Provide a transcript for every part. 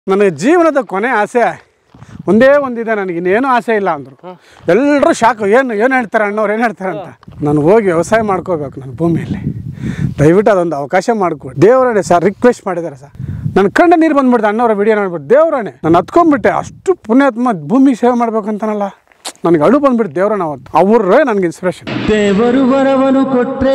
ನನಗೆ ಜೀವನದ ಕೊನೆ ಆಸೆ ಒಂದೇ ಒಂದಿದೆ ನನಗೆ ಇನ್ನೇನು ಆಸೆ ಇಲ್ಲ ಅಂದರು ಎಲ್ಲರೂ ಶಾಕು ಏನು ಏನು ಹೇಳ್ತಾರೆ ಅಣ್ಣವ್ರು ಏನು ಹೇಳ್ತಾರೆ ಅಂತ ನಾನು ಹೋಗಿ ವ್ಯವಸಾಯ ಮಾಡ್ಕೋಬೇಕು ನನ್ನ ಭೂಮಿಯಲ್ಲಿ ದಯವಿಟ್ಟು ಅದೊಂದು ಅವಕಾಶ ಮಾಡಿಕೊಡಿ ದೇವರಣೆ ಸರ್ ರಿಕ್ವೆಸ್ಟ್ ಮಾಡಿದ್ದಾರೆ ಸರ್ ನನ್ನ ಕಣ್ಣ ನೀರು ಬಂದ್ಬಿಡ್ತು ಅಣ್ಣವರ ವಿಡಿಯೋ ನೋಡ್ಬಿಟ್ಟು ದೇವರಣೆ ನಾನು ಹತ್ಕೊಂಡ್ಬಿಟ್ಟೆ ಅಷ್ಟು ಪುಣ್ಯಾತ್ಮ ಭೂಮಿ ಸೇವೆ ಮಾಡ್ಬೇಕು ಅಂತಾನಲ್ಲ ನನಗೆ ಅಳು ಬಂದ್ಬಿಟ್ಟು ದೇವರಣ್ಣ ಅವತ್ತು ಅವರೇ ನನಗೆ ಇನ್ಸ್ಪಿರೇಷನ್ ದೇವರು ವರವನು ಕೊಟ್ರೆ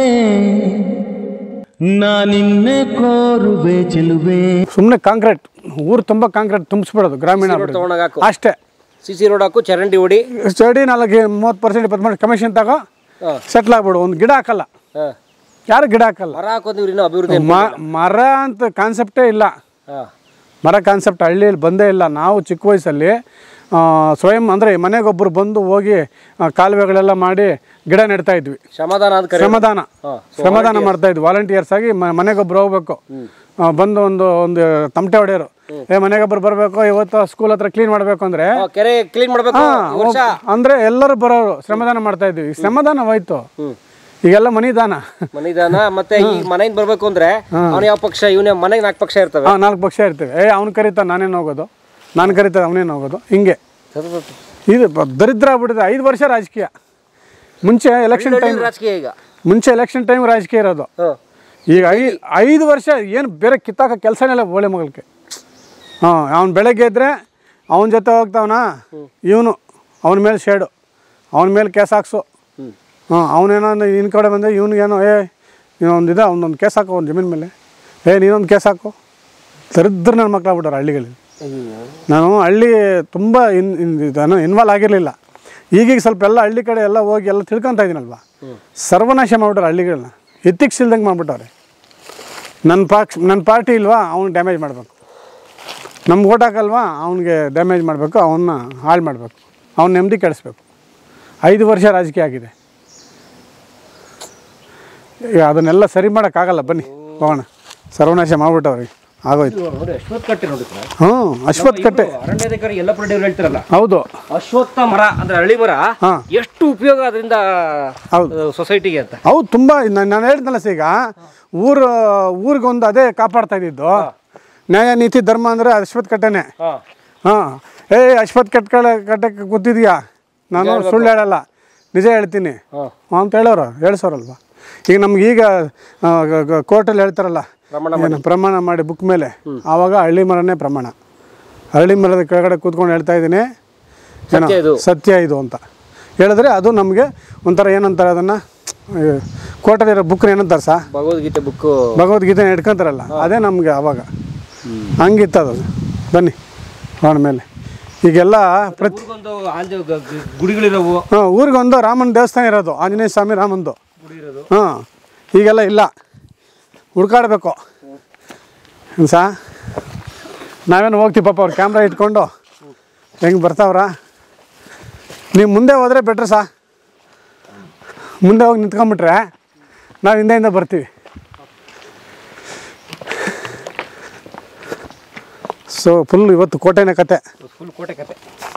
ನಾನಿನ್ನೆ ಕೋರುವೆ ಚೆಲುವೆ ಸುಮ್ಮನೆ ಕಾಂಕ್ರೀಟ್ ಊರು ತುಂಬ ಕಾಂಕ್ರೀಟ್ ತುಂಬಿಸ್ಬಿಡೋದು ಗ್ರಾಮೀಣ ಅಭಿವೃದ್ಧಿ. ತಗೊಂಡೋಗ್ ಹಾಕು. ಅಷ್ಟೇ ಸಿ ಸಿ ರೋಡ್ ಹಾಕು ಚರಂಡಿ ಹೊಡಿ ಸ್ಟಡಿ ನಾಲ್ಕು ಮೂವತ್ತು ಪರ್ಸೆಂಟ್ ಇಪ್ಪತ್ತು ಪರ್ಸೆಂಟ್ ಕಮಿಷನ್ ತಗೋ ಹಾ. ಸೆಟ್ಲ್ ಆಗ್ಬಿಡು ಒಂದು ಗಿಡ ಹಾಕಲ್ಲ ಹಾ. ಯಾರು ಗಿಡ ಹಾಕಲ್ಲ ಮರ ಹಾಕೋದು ಇನ್ನೂ ಅಭಿವೃದ್ಧಿ ಮ- ಮರ ಅಂತ ಕಾನ್ಸೆಪ್ಟೇ ಇಲ್ಲ ಹಾ. ಮರ ಕಾನ್ಸೆಪ್ಟ್ ಹಳ್ಳಿಯಲ್ಲಿ ಬಂದೇ ಇಲ್ಲ ನಾವು ಚಿಕ್ಕ ವಯಸ್ಸಲ್ಲಿ ಆ, ಸ್ವಯಂ ಅಂದರೆ ಮನೆಗೊಬ್ಬರು ಬಂದು ಹೋಗಿ ಆ, ಕಾಲುವೆಗಳೆಲ್ಲ ಮಾಡಿ ಗಿಡ ನೆಡ್ತಾ ಇದ್ವಿ ಶ್ರಮದಾನ ಅಂತ ಕರೆ ಶ್ರಮದಾನ ಹಾ. ಶ್ರಮದಾನ ಮಾಡ್ತಾ ಇದ್ವಿ ವಾಲಂಟಿಯರ್ಸ್ ಆಗಿ ಮ- ಮನೆಗೊಬ್ರು ಹೋಗ್ಬೇಕು ಆ, ಬಂದು ಒಂದು ಒಂದು ತಮಟೆ ಹೊಡೆಯೋರು ಏ ಮನೆಗೊಬ್ಬರು ಬರಬೇಕು ಇವತ್ತು ಸ್ಕೂಲ್ ಹತ್ರ ಕ್ಲೀನ್ ಮಾಡಬೇಕು ಅಂದರೆ ಹಾ, ಕೆರೆ ಕ್ಲೀನ್ ಮಾಡ್ಬೇಕು ಈ ವರ್ಷ ಅಂದರೆ ಎಲ್ಲರೂ ಬರೋರು ಶ್ರಮದಾನ ಮಾಡ್ತಾ ಇದ್ವಿ ಈ ಶ್ರಮದಾನ ಹೋಯ್ತು ಹ್ಮ್. ಈಗೆಲ್ಲ ಮನಿದಾನ ಮನಿದಾನ ಮತ್ತೆ ಈಗ ಮನೆಯಿಂದ ಬರ್ಬೇಕು ಅಂದ್ರೆ ಅವ್ನ ಯಾವ ಪಕ್ಷ ಇವನೇ ಮನೆಗೆ ನಾಲ್ಕು ಪಕ್ಷ ಇರ್ತವೆ ಹಾಂ ನಾಲ್ಕು ಪಕ್ಷ ಇರ್ತೇವೆ ಏ ಅವ್ನು ಕರೀತಾ ನಾನೇನು ಹೋಗೋದು ನಾನು ಕರೀತಾ ಅವನೇನು ಹೋಗೋದು ಹಿಂಗೆ ಇದು ಬ- ದರಿದ್ರ ಆಗ್ಬಿಟ್ಟಿದೆ ಐದು ವರ್ಷ ರಾಜಕೀಯ ಮುಂಚೆ ಎಲೆಕ್ಷನ್ ಟೈಮ್ ರಾಜಕೀಯ ಈಗ ಮುಂಚೆ ಎಲೆಕ್ಷನ್ ಟೈಮ್ ರಾಜಕೀಯ ಇರೋದು ಹ್ಮ್. ಈಗ ಐ ಐದು ವರ್ಷ ಏನು ಬೇರೆ ಕಿತ್ತಾಕ ಕೆಲಸನೇ ಇಲ್ಲ ಓಳೆ ಮಗಲ್ಗೆ ಹಾಂ ಅವ್ನು ಬೆಳಗ್ಗೆ ಇದ್ದರೆ ಅವನ ಜೊತೆ ಹೋಗ್ತಾವನ ಇವನು ಅವನ ಮೇಲೆ ಶೇಡು ಅವನ ಮೇಲೆ ಕೇಸ್ ಹಾಕ್ಸು ಹಾಂ ಅವನೇನೋ ಇನ್ ಕಡೆ ಬಂದರೆ ಇವನಿಗೇನೋ ಏ ಇನ್ನೊಂದು ಇದೆ ಅವನೊಂದು ಕೇಸ್ ಹಾಕು ಅವ್ನ ಜಮೀನ್ ಮೇಲೆ ಏ ನೀನೊಂದು ಕೇಸ್ ಹಾಕು ದರಿದ್ರ ನನ್ನ ಮಕ್ಕಳಾಗ್ಬಿಟ್ಟಾರೆ ಹಳ್ಳಿಗಳಲ್ಲಿ ನಾನು ಹಳ್ಳಿ ತುಂಬ ಇನ್ ಇನ್ ಇನ್ವಾಲ್ವ್ ಆಗಿರಲಿಲ್ಲ ಈಗೀಗ ಸ್ವಲ್ಪ ಎಲ್ಲ ಹಳ್ಳಿ ಕಡೆ ಎಲ್ಲ ಹೋಗಿ ಎಲ್ಲ ತಿಳ್ಕೊತಾ ಇದ್ದೀನಲ್ವ ಸರ್ವನಾಶ ಮಾಡ್ಬಿಟ್ಟಾರೆ ಹಳ್ಳಿಗಳನ್ನ ಎತ್ತಿಕ್ಸಿಲ್ದಂಗೆ ಮಾಡ್ಬಿಟ್ಟವ್ರೆ ನನ್ನ ಪಾಕ್ಷ ನನ್ನ ಪಾರ್ಟಿ ಇಲ್ವಾ ಅವ್ನಿಗೆ ಡ್ಯಾಮೇಜ್ ಮಾಡಬೇಕು ನಮ್ಗೆ ಓಟ್ ಹಾಕಲ್ವಾ ಅವ್ನಿಗೆ ಡ್ಯಾಮೇಜ್ ಮಾಡಬೇಕು ಅವನ್ನ ಹಾಳು ಮಾಡಬೇಕು ಅವ್ನ ನೆಮ್ಮದಿ ಕೆಡಿಸ್ಬೇಕು ಐದು ವರ್ಷ ರಾಜಕೀಯ ಆಗಿದೆ ಈಗ ಅದನ್ನೆಲ್ಲ ಸರಿ ಮಾಡೋಕ್ಕಾಗಲ್ಲ ಬನ್ನಿ ಹೋಗೋಣ ಸರ್ವನಾಶ ಮಾಡ್ಬಿಟ್ಟವ್ರಿಗೆ ಆಗೋಯ್ತು ನೋಡಿ ಅಶ್ವತ್ಥ ಕಟ್ಟೆ ನೋಡಿ ಸರ್. ಹ್ಞೂ ಅಶ್ವತ್ಥ ಕಟ್ಟೆ ಇದು ಅರಣ್ಯಾಧಿಕಾರಿ ಯಲ್ಲಪ್ಪ ರೆಡ್ಡಿ ಅವ್ರು ಹೇಳ್ತಾರಲ್ಲ ಹೌದು ಅಶ್ವತ್ಥ ಮರ ಅಂದ್ರೆ ಹಳ್ಳಿ ಮರ ಹಾ. ಎಷ್ಟು ಉಪಯೋಗ ಅದರಿಂದ ಹೌದು. ಸೊಸೈಟಿಗೆ ಅಂತ ಹೌದು ತುಂಬ ನಾನು ನಾನು ಹೇಳ್ದಲ್ಲ ಸರ್ ಈಗ ಊರು ಊರಿಗೊಂದು ಅದೇ ಕಾಪಾಡ್ತಾ ಇದ್ದಿದ್ದು ನ್ಯಾಯ ನೀತಿ ಧರ್ಮ ಅಂದರೆ ಅಶ್ವತ್ಥ ಕಟ್ಟೆನೆ ಹಾ. ಹಾಂ ಏ ಅಶ್ವತ್ಥ ಕಟ್ಕಳ ಕಟ್ಟಕ್ಕೆ ಕೂತಿದ್ಯಾ ನಾನು ಸುಳ್ಳು ಹೇಳಲ್ಲ ನಿಜ ಹೇಳ್ತೀನಿ ಹಾ. ಹ್ಞೂ ಅಂತ ಹೇಳೋರು ಹೇಳ್ಸೋರಲ್ವ ಈಗ ನಮ್ಗೆ ಈಗ ಕೋರ್ಟಲ್ಲಿ ಹೇಳ್ತಾರಲ್ಲ ಏನು ಪ್ರಮಾಣ ಮಾಡಿ ಬುಕ್ ಮೇಲೆ ಆವಾಗ ಹಳ್ಳಿ ಮರನೇ ಪ್ರಮಾಣ ಹಳ್ಳಿ ಮರದ ಕೆಳಗಡೆ ಕೂತ್ಕೊಂಡು ಹೇಳ್ತಾ ಇದ್ದೀನಿ ಏನೋ ಸತ್ಯ ಇದು. ಸತ್ಯ ಇದು ಅಂತ ಹೇಳಿದ್ರೆ ಅದು ನಮಗೆ ಒಂಥರ ಏನಂತಾರೆ ಅದನ್ನು ಕೋರ್ಟಲ್ಲಿರೋ ಬುಕ್ನ ಏನಂತಾರೆ ಸಾ ಭಗವದ್ಗೀತೆ ಬುಕ್ಕು ಭಗವದ್ಗೀತೆ ಇಟ್ಕೊಂತಾರಲ್ಲ ಅದೇ ನಮಗೆ ಅವಾಗ ಹಂಗಿತ್ತು ಅದು ಬನ್ನಿ ಅವನ ಮೇಲೆ ಈಗೆಲ್ಲ ಪ್ರತಿ ಊರಿಗೊಂದು ಆಂಜ ಗ- ಗ- ಗುಡಿಗಳಿರೋವು ಹಾಂ ಊರಿಗೊಂದು ರಾಮನ ದೇವಸ್ಥಾನ ಇರೋದು ಆಂಜನೇಯ ಸ್ವಾಮಿ ರಾಮಂದು ಗುಡಿ ಇರೋದು ಹಾಂ ಈಗೆಲ್ಲ ಇಲ್ಲ ಹುಡ್ಕಾಡ್ಬೇಕು ಏನು ಸಾ ನಾವೇನು ಹೋಗ್ತೀವಿ ಪಾಪ ಅವ್ರು ಕ್ಯಾಮ್ರಾ ಇಟ್ಕೊಂಡು ಹೆಂಗೆ ಬರ್ತಾವ್ರ ನೀವು ಮುಂದೆ ಹೋದರೆ ಬೆಟ್ರ್ ಸಾ ಮುಂದೆ ಹೋಗಿ ನಿಂತ್ಕೊಂಬಿಟ್ರೆ ನಾವು ಹಿಂದೆಯಿಂದ ಬರ್ತೀವಿ ಸೊ ಫುಲ್ ಇವತ್ತು ಕೋಟೆನೇ ಕತೆ ಫುಲ್ ಕೋಟೆ ಕತೆ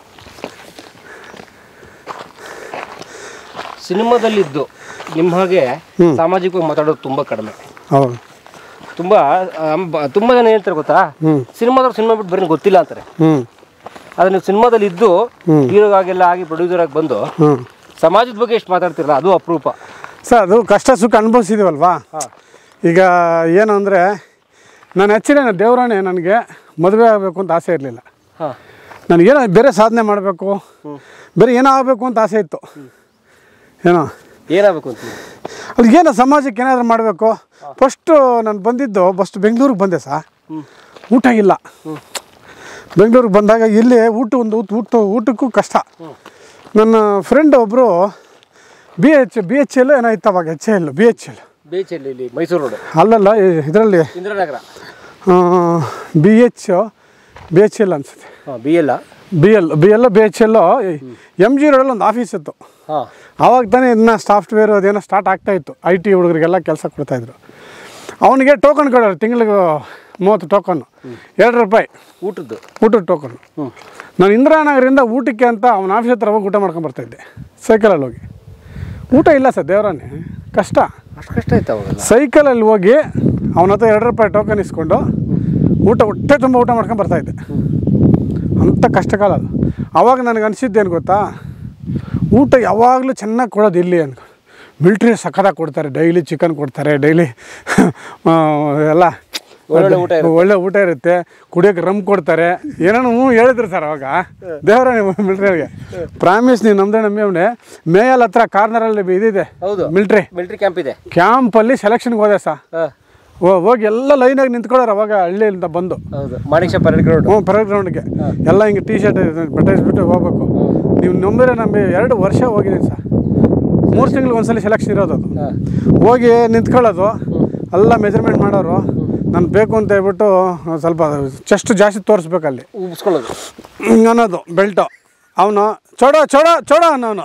ಸಿನಿಮಾದಲ್ಲಿದ್ದು ನಿಮ್ಮ ಹಾಗೆ ಸಾಮಾಜಿಕವಾಗಿ ಮಾತಾಡೋದು ತುಂಬಾ ಕಡಿಮೆ ಹೌದು ತುಂಬಾ ಆಮ್, ಬ- ತುಂಬಾ ಜನ ಹೇಳ್ತಾರೆ ಗೊತ್ತಾ ಹ್ಞೂ ಸಿನಿಮಾದವ್ರು ಸಿನಿಮಾ ಬಿಟ್ಟು ಬರೀ ಗೊತ್ತಿಲ್ಲ ಅಂತಾರೆ ಹ್ಞೂ ಆದ್ರೆ ನೀವು ಸಿನಿಮಾದಲ್ಲಿ ಇದ್ದು ಹೀರೋ ಆಗೆಲ್ಲ ಆಗಿ ಪ್ರೊಡ್ಯೂಸರ್ ಆಗಿ ಬಂದು ಹ್ಞೂ ಸಮಾಜದ ಬಗ್ಗೆ ಎಷ್ಟು ಮಾತಾಡ್ತಿರಲ್ಲ ಅದು ಅಪರೂಪ ಸರ್ ಅದು ಕಷ್ಟ ಸುಖ ಅನುಭವಿಸಿದೀವಲ್ವಾ ಈಗ ಏನು ಅಂದರೆ ನಾನು ಹೆಚ್ಚಿನ ದೇವರಾಣೆ ನನಗೆ ಮದುವೆ ಆಗಬೇಕು ಅಂತ ಆಸೆ ಇರಲಿಲ್ಲ ಹಾಂ ನನಗೇನೋ ಬೇರೆ ಸಾಧನೆ ಮಾಡಬೇಕು ಬೇರೆ ಏನೋ ಆಗಬೇಕು ಅಂತ ಆಸೆ ಇತ್ತು ಏನೋ ಏನಾಗಬೇಕು ಅಂತೀವಿ ಅದು ಏನೋ ಸಮಾಜಕ್ಕೆ ಏನಾದರೂ ಮಾಡಬೇಕು ಫಸ್ಟು ನಾನು ಬಂದಿದ್ದು ಫಸ್ಟ್ ಬೆಂಗಳೂರಿಗೆ ಬಂದೆ ಸಾ ಊಟ ಇಲ್ಲ ಬೆಂಗಳೂರಿಗೆ ಬಂದಾಗ ಇಲ್ಲಿ ಊಟ ಒಂದು ಊಟ ಊಟ ಊಟಕ್ಕೂ ಕಷ್ಟ ನನ್ನ ಫ್ರೆಂಡ್ ಒಬ್ಬರು B H B H L ಏನೋ ಇತ್ತು ಅವಾಗ H L B H L ಬೀಚಲ್ಲಿ ಇಲ್ಲಿ ಮೈಸೂರು ರೋಡ್ ಅಲ್ಲಲ್ಲ ಇದರಲ್ಲಿ Indiranagar B H B H L ಅನ್ಸುತ್ತೆ ಹಾಂ ಬಿ ಎಲ್ಲ B L B L B H L M G ರೋಡಲ್ಲಿ ಒಂದು ಆಫೀಸ್ ಇತ್ತು ಹಾಂ ಆವಾಗ ತಾನೇ ಇದನ್ನ ಸಾಫ್ಟ್ವೇರ್ ಅದೇನೋ ಸ್ಟಾರ್ಟ್ ಆಗ್ತಾ ಇತ್ತು ಐ ಟಿ ಹುಡುಗರಿಗೆಲ್ಲ ಕೆಲಸ ಕೊಡ್ತಾಯಿದ್ರು ಅವನಿಗೆ ಟೋಕನ್ ಕೊಡೋರು ತಿಂಗಳಿಗೆ ಮೂವತ್ತು ಟೋಕನ್ನು ಎರಡು ರೂಪಾಯಿ ಊಟದ್ದು ಊಟದ ಟೋಕನ್ ನಾನು ಇಂದಿರಾನಗರಿಂದ ಊಟಕ್ಕೆ ಅಂತ ಅವನ ಆಫೀಸ್ ಹತ್ರ ಹೋಗಿ ಊಟ ಮಾಡ್ಕೊಂಡು ಬರ್ತಾಯಿದ್ದೆ ಸೈಕಲಲ್ಲಿ ಹೋಗಿ ಊಟ ಇಲ್ಲ ಸರ್ ದೇವರಾನೆ ಕಷ್ಟ ಅಷ್ಟು ಕಷ್ಟ ಆಯ್ತು ಅವಾಗೆಲ್ಲ ಸೈಕಲಲ್ಲಿ ಹೋಗಿ ಅವನ ಹತ್ರ ಎರಡು ರೂಪಾಯಿ ಟೋಕನ್ ಇಸ್ಕೊಂಡು ಊಟ ಹೊಟ್ಟೆ ತುಂಬ ಊಟ ಮಾಡ್ಕೊಂಡು ಬರ್ತಾಯಿದ್ದೆ ಅಂಥ ಕಷ್ಟಕಾಲ ಅದು ಆವಾಗ ನನಗೆ ಅನಿಸಿದ್ದೇನು ಗೊತ್ತಾ ಊಟ ಯಾವಾಗಲೂ ಚೆನ್ನಾಗಿ ಕೊಡೋದು ಇಲ್ಲಿ ಅನ್ಕೊ ಮಿಲ್ಟ್ರಿ ಸಖತ್ತಾಗಿ ಕೊಡ್ತಾರೆ ಡೈಲಿ ಚಿಕನ್ ಕೊಡ್ತಾರೆ ಡೈಲಿ ಎಲ್ಲ ಒಳ್ಳೊಳ್ಳೆ ಊಟ ಒಳ್ಳೆ ಊಟ ಇರುತ್ತೆ ಕುಡಿಯೋಕೆ ರಮ್ ಕೊಡ್ತಾರೆ ಏನೇನೋ ಹ್ಞೂ ಹೇಳಿದ್ರು ಸರ್ ಅವಾಗ ದೇವರ ಮಿಲ್ಟ್ರಿಗೆ ಪ್ರಾಮಿಸ್ ನೀವು ನಮ್ದೇ ನಮ್ಮೆ ಅವನೇ ಮೇಯಲ್ ಹತ್ರ ಕಾರ್ನರಲ್ಲಿ ಇದಿದೆ ಹೌದು ಮಿಲ್ಟ್ರಿ ಮಿಲಿಟರಿ ಕ್ಯಾಂಪ್ ಇದೆ ಕ್ಯಾಂಪಲ್ಲಿ ಸೆಲೆಕ್ಷನ್ಗೆ ಹೋದೆ ಸಾ ಹಾ, ಹೋಗಿ ಎಲ್ಲ ಲೈನಾಗಿ ನಿಂತ್ಕೊಳ್ಳೋರು ಅವಾಗ ಹಳ್ಳಿಯಿಂದ ಬಂದು ಹೌದು ಮಾಣಿಕ್ ಪರೇಡ್ ಗ್ರೌಂಡ್ ಹ್ಞೂ ಪರೇಡ್ ಗ್ರೌಂಡ್ಗೆ ಎಲ್ಲ ಹಿಂಗೆ ಟೀ ಶರ್ಟ್ ಬಟಾಯಿಸ್ಬಿಟ್ಟು ಹೋಗ್ಬೇಕು ನೀವು ನಂಬಿದ್ರೆ ನಮಗೆ ಎರಡು ವರ್ಷ ಹೋಗಿದ್ದೀನಿ ಸರ್ ಮೂರು ತಿಂಗ್ಳಿಗೆ ಒಂದ್ಸಲ ಸೆಲೆಕ್ಷನ್ ಇರೋದು ಅದು ಹೋಗಿ ನಿಂತ್ಕೊಳ್ಳೋದು ಎಲ್ಲ ಮೆಜರ್ಮೆಂಟ್ ಮಾಡೋರು ನಾನು ಬೇಕು ಅಂತ ಹೇಳ್ಬಿಟ್ಟು ಒಂದ್ ಸ್ವಲ್ಪ ಚೆಸ್ಟ್ ಜಾಸ್ತಿ ತೋರಿಸ್ಬೇಕು ಅಲ್ಲಿ ಉಬ್ಸ್ಕೊಳ್ಳೋದು ಹಿಂಗೆ ಅನ್ನೋದು ಬೆಲ್ಟು ಅವನು ಚೋಡ ಚೋಡ ಚೋಡ ಅನ್ನೋನು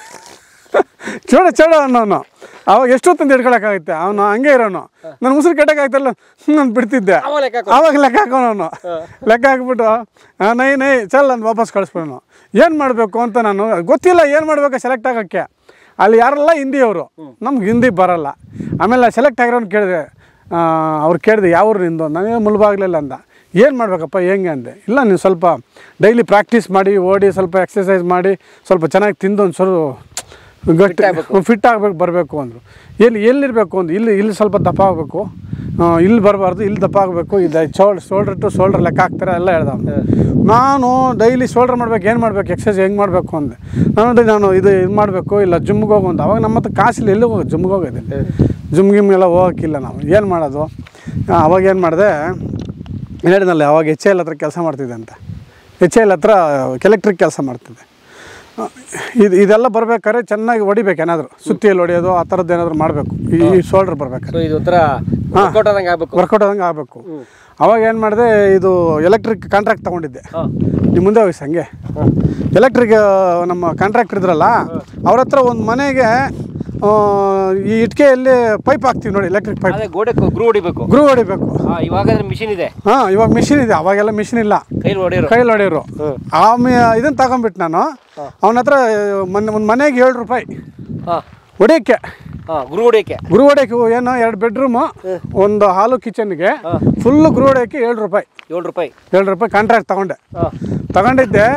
ಚೋಡ ಚೋಡ ಅನ್ನೋನು ಅವಾಗ ಎಷ್ಟೊತ್ತಂದು ಹಿಡ್ಕೊಳಕ್ಕಾಗುತ್ತೆ ಅವನು ಹಂಗೆ ಇರೋನು ನಾನು ಉಸಿರು ಕೆಟ್ಟಕ್ಕಾಗ್ತಿಲ್ಲ ನಾನು ಬಿಡ್ತಿದ್ದೆ ಅವಾಗ ಲೆಕ್ಕ ಹಾಕೋ. ಆವಾಗ ಲೆಕ್ಕ ಹಾಕೋನು ಲೆಕ್ಕ ಹಾಕ್ಬಿಟ್ಟು ಆ, ನೈ ನೈ ಚಲ್ ನಾನು ವಾಪಸ್ ಕಳಿಸ್ಬಿಡೋನು ಏನು ಮಾಡಬೇಕು ಅಂತ ನಾನು ಗೊತ್ತಿಲ್ಲ ಏನು ಮಾಡಬೇಕು ಸೆಲೆಕ್ಟ್ ಆಗೋಕ್ಕೆ ಅಲ್ಲಿ ಯಾರೆಲ್ಲ ಹಿಂದಿಯವರು ನಮ್ಗೆ ಹಿಂದಿ ಬರಲ್ಲ ಆಮೇಲೆ ಸೆಲೆಕ್ಟ್ ಆಗಿರೋನು ಕೇಳಿದೆ ಅವ್ರು ಕೇಳಿದೆ ಯಾವ ಊರು ನಿಂದು ನನಗೆ ಮುಳುಬಾಗ್ಲಿಲ್ಲ ಅಂದ ಏನು ಮಾಡಬೇಕಪ್ಪ ಹೆಂಗೆ ಅಂದೆ ಇಲ್ಲ ನೀವು ಸ್ವಲ್ಪ ಡೈಲಿ ಪ್ರಾಕ್ಟೀಸ್ ಮಾಡಿ ಓಡಿ ಸ್ವಲ್ಪ ಎಕ್ಸಸೈಸ್ ಮಾಡಿ ಸ್ವಲ್ಪ ಚೆನ್ನಾಗಿ ತಿಂದು ಒಂದು ಸ್ವಲ್ಪ ಗಟ್ಟಿ ಫಿಟ್ ಆಗಬೇಕು ಬರಬೇಕು ಅಂದರು ಎಲ್ಲಿ ಎಲ್ಲಿರಬೇಕು ಅಂದು ಇಲ್ಲಿ ಇಲ್ಲಿ ಸ್ವಲ್ಪ ದಪ್ಪ ಆಗಬೇಕು ಇಲ್ಲಿ ಬರಬಾರ್ದು ಇಲ್ಲಿ ದಪ್ಪ ಆಗಬೇಕು ಇದು ಶೋಲ್ಡ್ ಶೋಲ್ಡ್ರ್ ಟು ಶೋಲ್ಡ್ರ್ ಲೆಕ್ಕ ಹಾಕ್ತಾರೆ ಎಲ್ಲ ಹೇಳ್ದ ಅವ್ನು. ನಾನು ಡೈಲಿ ಶೋಲ್ಡ್ರ್ ಮಾಡ್ಬೇಕು ಏನು ಮಾಡ್ಬೇಕು ಎಕ್ಸಸೈಸ್ ಹೆಂಗೆ ಮಾಡಬೇಕು ಅಂದೆ ನಾನು ಅದೇ ನಾನು ಇದು ಇದು ಮಾಡಬೇಕು ಇಲ್ಲ ಜಿಮ್ಗೆ ಹೋಗು ಅಂತ ಅವಾಗ ನಮ್ಮ ಹತ್ರ ಕಾಸಿಲ್ಲ ಎಲ್ಲಿ ಹೋಗೋದು ಜಿಮ್ಗೆ ಹೋಗೋದು ಜಿಮ್ ಗಿಮ್ಗೆಲ್ಲ ಹೋಗೋಕ್ಕಿಲ್ಲ ನಾವು ಏನು ಮಾಡೋದು ಆ, ಅವಾಗ ಏನು ಮಾಡಿದೆ ಹೇಳಿದ್ನಲ್ಲ ಅವಾಗ ಎಚ್ ಎಲ್ ಹತ್ರ ಕೆಲಸ ಮಾಡ್ತಿದ್ದೆ ಅಂತ ಎಚ್ ಎಲ್ ಹತ್ರ ಎಲೆಕ್ಟ್ರಿಕ್ ಕೆಲಸ ಮಾಡ್ತಿದ್ದೆ ಆ, ಇದು ಇದೆಲ್ಲ ಬರ್ಬೇಕಾದ್ರೆ ಚೆನ್ನಾಗಿ ಹೊಡಿಬೇಕು ಏನಾದರೂ ಸುತ್ತಿಯಲ್ಲಿ ಹೊಡಿಯೋದು ಆ ಥರದ್ದು ಏನಾದರೂ ಮಾಡಬೇಕು ಈ ಶೋಲ್ಡ್ರ್ ಬರ್ಬೇಕಾದ್ರೆ ಸೊ ಇದು ಒಂಥರ ವರ್ಕೌಟ್ ಆದಂಗೆ ಆಗ್ಬೇಕು ವರ್ಕೌಟ್ ಆದಂಗೆ ಆಗಬೇಕು ಅವಾಗ ಏನು ಮಾಡಿದೆ ಇದು ಎಲೆಕ್ಟ್ರಿಕ್ ಕಾಂಟ್ರಾಕ್ಟ್ ತೊಗೊಂಡಿದ್ದೆ ಹಾ. ನಿಮ್ಮ ಮುಂದೆ ಹೋಗಿ ಹಂಗೆ ಎಲೆಕ್ಟ್ರಿಕ್ ನಮ್ಮ ಕಾಂಟ್ರಾಕ್ಟ್ ಇದ್ರಲ್ಲ ಅವ್ರ ಹತ್ರ ಒಂದು ಮನೆಗೆ ಆ, ಈ ಇಟ್ಕೆಯಲ್ಲಿ ಪೈಪ್ ಹಾಕ್ತೀವಿ ನೋಡಿ ಎಲೆಕ್ಟ್ರಿಕ್ ಪೈಪ್ ಅದೇ ಗೋಡೆ ಗ್ರೂ ಹೊಡಿಬೇಕು ಗ್ರೂ ಹೊಡಿಬೇಕು ಹಾ ಇವಾಗ ಅದ್ರ ಮಿಷಿನ್ ಇದೆ ಹಾಂ ಇವಾಗ ಮಿಷಿನ್ ಇದೆ ಅವಾಗೆಲ್ಲ ಮಿಷಿನ್ ಇಲ್ಲ ಕೈಲಿ ಹೊಡಿಯೋರು ಕೈಯಲ್ಲಿ ಹೊಡೆಯೋರು ಆಮೇಲೆ ಇದನ್ನು ತಗೊಂಬಿಟ್ಟು ನಾನು ಅವನ ಹತ್ರ ಮೊನ್ನೆ ಒಂದು ಮನೆಗೆ ಏಳು ರೂಪಾಯಿ ಹಾ ಹೊಡಿಯೋಕ್ಕೆ ಹಾ ಗ್ರೂ ಹೊಡಿಯೋಕೆ ಗುರು ಹೊಡೆಯಕ್ಕೆ ಏನು ಎರಡು ಬೆಡ್ರೂಮು ಒಂದು ಹಾಲು ಕಿಚನ್ಗೆ ಫುಲ್ಲು ಗುರು ಹೊಡೆಯೋಕ್ಕೆ ಏಳು ರೂಪಾಯಿ ಏಳು ರೂಪಾಯಿ ಏಳು ರೂಪಾಯಿ ಕಾಂಟ್ರಾಕ್ಟ್ ತಗೊಂಡೆ ಹಾ ತಗೊಂಡಿದ್ದೆ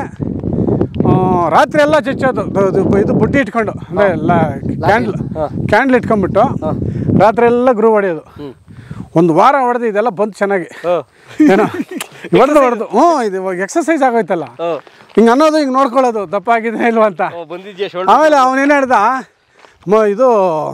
ಆ, ರಾತ್ರಿ ಎಲ್ಲ ಚಚ್ಚೋದು ದು- ದು- ಇದು ಬುಟ್ಟಿ ಇಟ್ಕೊಂಡು ಅಂದರೆ ಎಲ್ಲ ಕ್ಯಾಂಡ್ಲ್ ಕ್ಯಾಂಡ್ಲ್ ಇಟ್ಕೊಂಡ್ಬಿಟ್ಟು ರಾತ್ರಿ ಎಲ್ಲ ಗುರು ಹೊಡೆಯೋದು ಒಂದು ವಾರ ಹೊಡೆದು ಇದೆಲ್ಲ ಬಂತು ಚೆನ್ನಾಗಿ ಏನೋ ಹೊಡೆದು ಹೊಡೆದು ಹ್ಞೂ ಇದು ಇವಾಗ ಎಕ್ಸಸೈಸ್ ಆಗೋಯ್ತಲ್ಲ ಹಾ ಹಿಂಗೆ ಅನ್ನೋದು ಹಿಂಗೆ ನೋಡ್ಕೊಳ್ಳೋದು ದಪ್ಪ ಆಗಿದೆ ಇಲ್ವಾ ಅಂತ ಓ, ಬಂದಿದ್ಯಾ ಶೋಲ್ಡರ್ ಆಮೇಲೆ ಅವನೇನು ಹೇಳ್ದ ಮ ಇದು